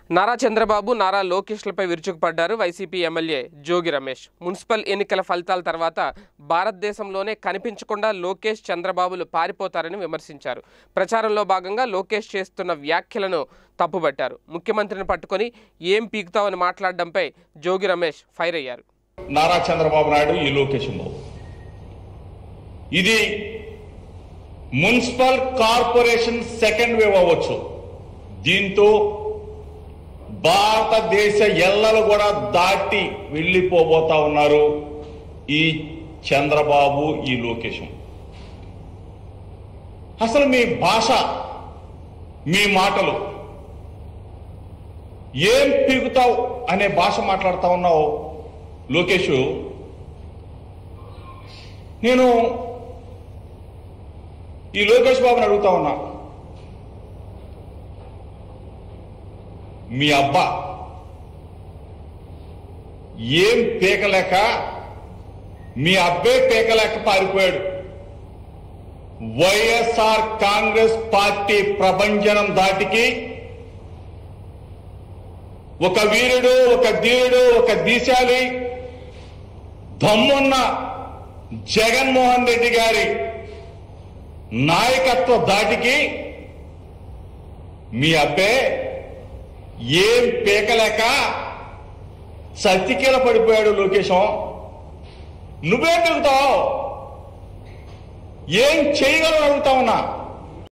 నారా చంద్రబాబు నారా లోకేష్లపై విరుచుకుపడ్డారు YCP MLA Jogi Ramesh municipal ఎన్నికల ఫలితాల తర్వాత భారతదేశంలోనే కనిపించకుండా లోకేష్ చంద్రబాబులు పారిపోతారని విమర్శించారు ప్రచారంలో భాగంగా లోకేష్ చేస్తున్న వ్యాఖ్యలను తప్పుబట్టారు ముఖ్యమంత్రిని పట్టుకొని ఏం పీకుతావని మాట్లాడడంపై జోగి రమేష్ ఫైర్ అయ్యారు నారా చంద్రబాబు నాయుడు ఈ లోకేషన్ బాబు ఇది మున్సిపల్ కార్పొరేషన్ సెకండ్ వేవ్ అవ్వచ్చు దీంతో భారతదేశ ఎల్లలు కూడా దాటి వెళ్ళిపోబోతా ఉన్నారు ఈ చంద్రబాబు ఈ లోకేశం అసలు మీ భాష మీ మాటలు ఏం పీకుతావు అనే భాష మాట్లాడుతా ఉన్నావు లోకేష్ నేను ఈ లోకేష్ బాబుని అడుగుతా ఉన్నా మీ అబ్బా ఏం పీకలేక మీ అబ్బే పీకలేక పారిపోయాడు వైఎస్ఆర్ కాంగ్రెస్ పార్టీ ప్రభంజనం దాటికి ఒక వీరుడు ఒక ధీరుడు ఒక దీశాలి దమ్మున్న జగన్మోహన్ రెడ్డి గారి నాయకత్వ దాటికి మీ అబ్బే ఏం పీకలేక సత్తికీల పడిపోయాడు లోకేశం నువ్వేం పీకుతావు ఏం చేయగలను అడుగుతా ఉన్నా